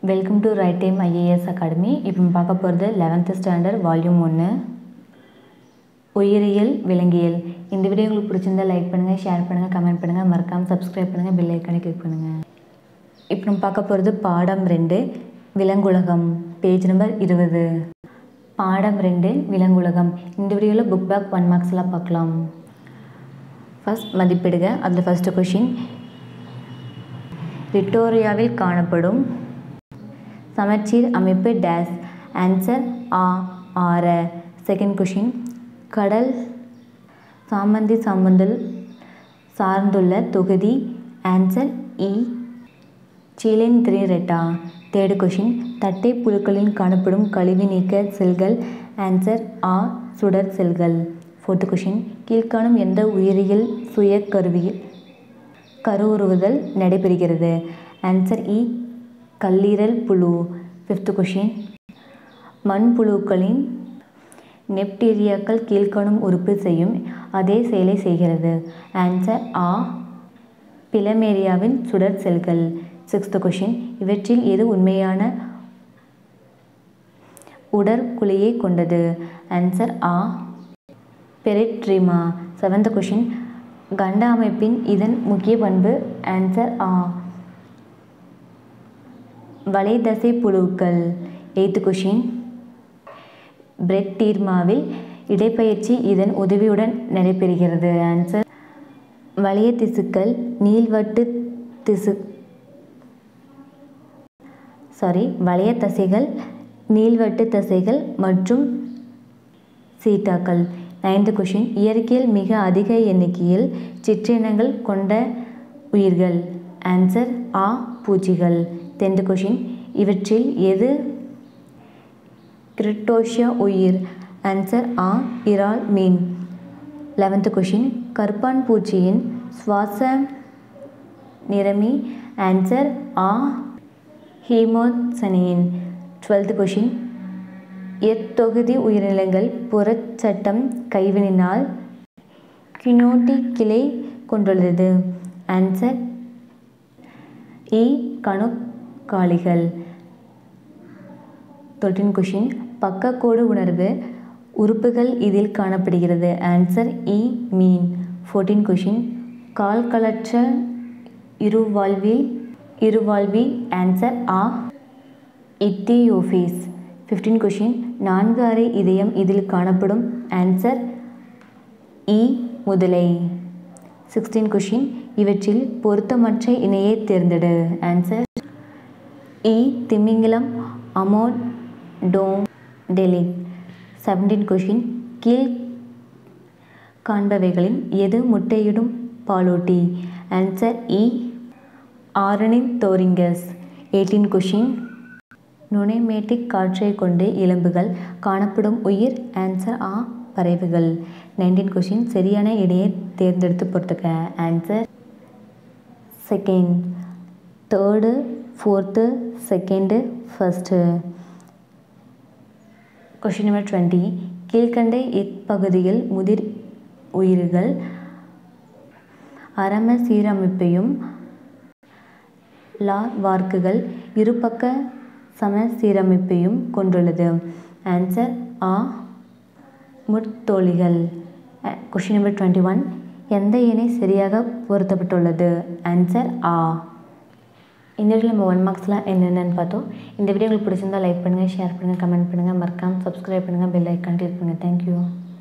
welcome to right time IAS academy இப்போ நம்ம பார்க்க போகிறது லெவன்த்து ஸ்டாண்டர்ட் வால்யூம் ஒன்று உயிரியல் விலங்கியல் இந்த வீடியோ உங்களுக்கு பிடிச்சிருந்தா லைக் பண்ணுங்கள் ஷேர் பண்ணுங்கள் கமெண்ட் பண்ணுங்கள் மறக்காமல் சப்ஸ்கிரைப் பண்ணுங்கள் பெல் ஐக்கானை கிளிக் பண்ணுங்கள் இப்போ நம்ம பார்க்க போகிறது பாடம் ரெண்டு விலங்குலகம் பேஜ் நம்பர் இருபது பாடம் ரெண்டு விலங்குலகம் இந்த வீடியோவில் புக் பேக் ஒன் மார்க்ஸ்லாம் பார்க்கலாம் ஃபஸ்ட் மதிப்பிடுக அதில் ஃபஸ்ட்டு கொஷின் விக்டோரியாவில் காணப்படும் சமச்சீர் அமைப்பு டேஸ் ஆன்சர் ஆ ஆற செகண்ட் கொஷின் கடல் சாமந்தி சாமந்தல் சார்ந்துள்ள தொகுதி ஆன்சர் இ சீலின் திரிரெட்டா தேர்டு கொஷின் தட்டை புழுக்களில் காணப்படும் கழிவு நீக்க செல்கள் ஆன்சர் ஆ சுடர் செல்கள் ஃபோர்த்து கொஷின் கீழ்காணும் எந்த உயிரியல் சுய கருவியில் கருவுறுதல் நடைபெறுகிறது ஆன்சர் இ கல்லீரல் புழு ஃபிஃப்த் கொஷின் மண்புழுக்களின் நெப்டீரியாக்கள் கீழ்காணும் உறுப்பு செய்யும் அதே செயலை செய்கிறது ஆன்சர் ஆ பிலமேரியாவின் சுடர் செல்கள் சிக்ஸ்த் கொஷின் இவற்றில் எது உண்மையான உடற்குழியை கொண்டது ஆன்சர் ஆ பெரிட்ரிமா செவன்த் கொஷின் கண்ட அமைப்பின் இதன் முக்கிய பண்பு ஆன்சர் ஆ வலைதசை புழுக்கள் எய்த்து கொஷின் பிரெட் டீர்மாவில் இடைப்பயிற்சி இதன் உதவியுடன் நடைபெறுகிறது ஆன்சர் வளைய திசுக்கள் நீள்வட்டு திசு சாரி வளைய தசைகள் நீள்வட்டு தசைகள் மற்றும் சீட்டாக்கள் நைன்த் கொஷின் இயற்கையில் மிக அதிக எண்ணிக்கையில் சிற்றினங்கள் கொண்ட உயிர்கள் ஆன்சர் ஆ பூச்சிகள் டென்த் கொஷின் இவற்றில் எது கிரிட்டோஷியா உயிர் ஆன்சர் ஆ இறால் மீன் லெவன்த் கொஷின் கற்பான் பூச்சியின் சுவாச நிறமி ஆன்சர் ஆ ஹீமோசனியின் டுவெல்த் கொஷின் எத்தொகுதி உயிரினங்கள் புறச்சட்டம் கைவினினால் கினோட்டி கிளை கொண்டுள்ளது ஆன்சர் இ கணுக்காலிகள் தொட்டின் கொஷின் பக்கக்கோடு உணர்வு உறுப்புகள் இதில் காணப்படுகிறது ஆன்சர் இ மீன் ஃபோர்டீன் கொஷின் கால்களற்ற இருவாழ்வில் இருவாழ்வி ஆன்சர் ஆ இத்தியோஃபீஸ் ஃபிஃப்டீன் கொஷின் நான்கு அறை இதயம் இதில் காணப்படும் ஆன்சர் இ முதலை சிக்ஸ்டீன் கொஷின் இவற்றில் பொருத்தமற்ற இணையை தேர்ந்தெடு ஆன்சர் இ திமிங்கிலம் அமோட் டோம் டெலிக் செவன்டீன் கொஷின் கீழ் காண்பவைகளின் எது முட்டையிடும் பாலூட்டி ஆன்சர் இ ஆரனின் தோரிங்கஸ் எயிட்டீன் கொஷின் நுனைமேட்டிக் காற்றை கொண்டு எலும்புகள் காணப்படும் உயிர் ஆன்சர் ஆ பறவைகள் நைன்டீன் கொஷின் சரியான இடையை தேர்ந்தெடுத்து பொறுத்துக்க answer second third fourth second first question number twenty கீழ்கண்ட இப்பகுதியில் முதிர் உயிர்கள் அரம சீரமைப்பையும் லார்வார்க்குகள் இருபக்க சம சீரமைப்பையும் கொண்டுள்ளது ஆன்சர் ஆ முட்தோழிகள் கொஷின் நம்பர் டுவெண்ட்டி ஒன் எந்த இணை சரியாக பொருத்தப்பட்டுள்ளது ஆன்சர் ஆ இந்த வீடியோ நம்ம ஒன் மார்க்ஸ்லாம் என்னென்னு பார்த்தோம் இந்த வீடியோ உங்களுக்கு பிடிச்சிருந்தா லைக் பண்ணுங்கள் ஷேர் பண்ணுங்கள் கமெண்ட் பண்ணுங்கள் மறக்காமல் சப்ஸ்கிரைப் பண்ணுங்கள் பெல் ஐக்கான் கிளிக் பண்ணுங்கள் தேங்க்யூ